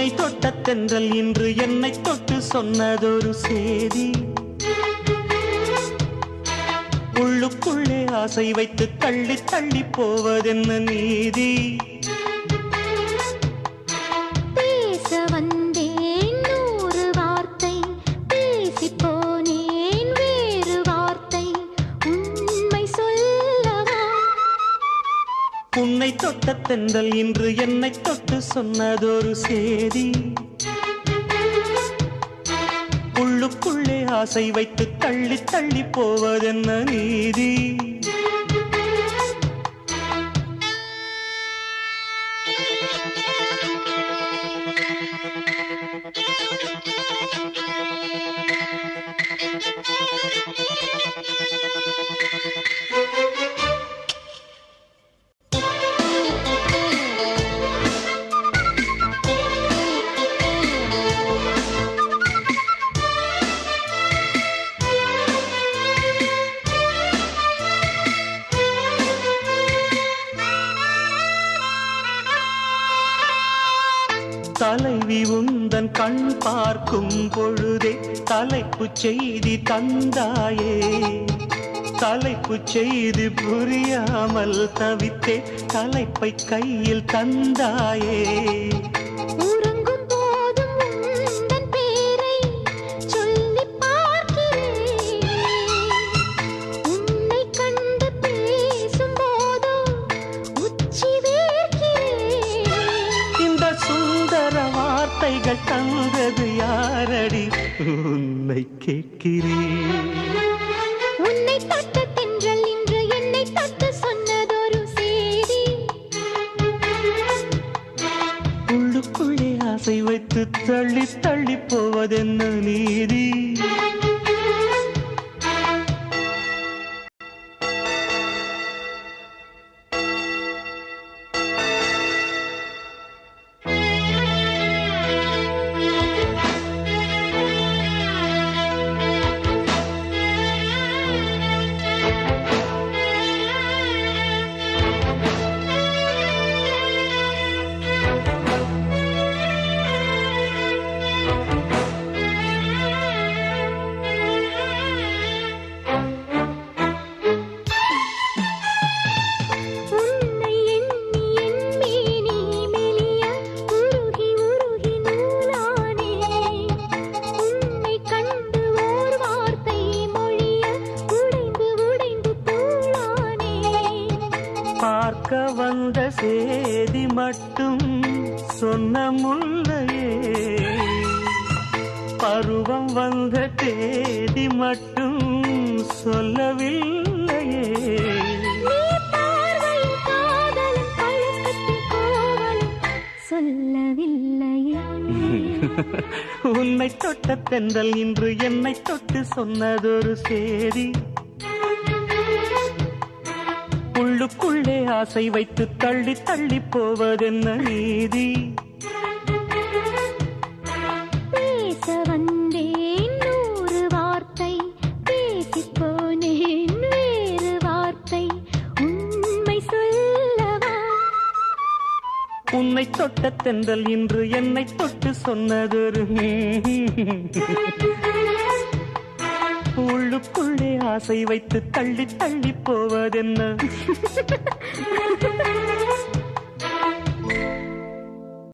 உன்னை தொட்ட தென்றல் இன்று என்னை தொட்டு சொன்னதொரு செய்தி உள்ளுக்குள்ளே ஆசை வைத்து தள்ளி தள்ளி போவதென்ன நீதி பேச வந்தேன் நூறு வார்த்தை பேசிப் போனேன் வேறு வார்த்தை உண்மை சொல்லவா உன்னை தொட்ட தென்றல் இன்று என்னை தொட்டு சொன்னதொரு செய்தி உள்ளுக்குள்ளே ஆசை வைத்து தள்ளி தள்ளி போவதென்ன நீதி தலைவி உந்தன் கண் பார்க்கும் பொழுதே தலைப்புச் செய்தி தந்தாயே தலைப்புச் செய்தி புரியாமல் தவித்தே தலைப்பை கையில் தந்தாயே உறங்கும் போதும் உந்தன் பேரை சொல்லிப் பார்க்கிறேன் உன்னை கண்டு பேசும் போதோ உச்சி வேர்க்கிறேன் இந்த சுந்தர வார்த்தைகள் தந்தது யாரடி உன்னை கேட்கிறேன் உன்னை தொட்ட தென்றல் இன்று என்னை தொட்டு சொன்னதொரு செய்தி உள்ளுக்குள்ளே ஆசை வைத்து தள்ளி தள்ளி போவதென்ன நீதி உன்னை எண்ணி எண்ணி நீ மெலிய உருகி உருகி நூலானே உன்னை கண்டு ஓர் வார்த்தை மொழிய உடைந்து உடைந்து தூளானே பார்க்க வந்த சேதி மட்டும் சொன்ன முல்லையே பருவம் வந்த தேதி மட்டும் சொல்லவில்லையே நீ பார்வையின் காதலும் பழக்கத்தின் கோவலும் சொல்லவில்லையே உன்னை தொட்ட தென்றல் இன்று என்னை தொட்டு சொன்னதொரு சேதி உள்ளுக்குள்ளே ஆசை வைத்து தள்ளி தள்ளி போவதென்ன நீதி பேச வந்தேன் நூறு வார்த்தை பேசிப் போனேன் வேறு வார்த்தை உண்மை சொல்லவா உன்னை தொட்ட தென்றல் இன்று என்னை தொட்டு சொன்னதொரு உள்ளுக்குள்ளே ஆசை வைத்து தள்ளி தள்ளி போவதென்ன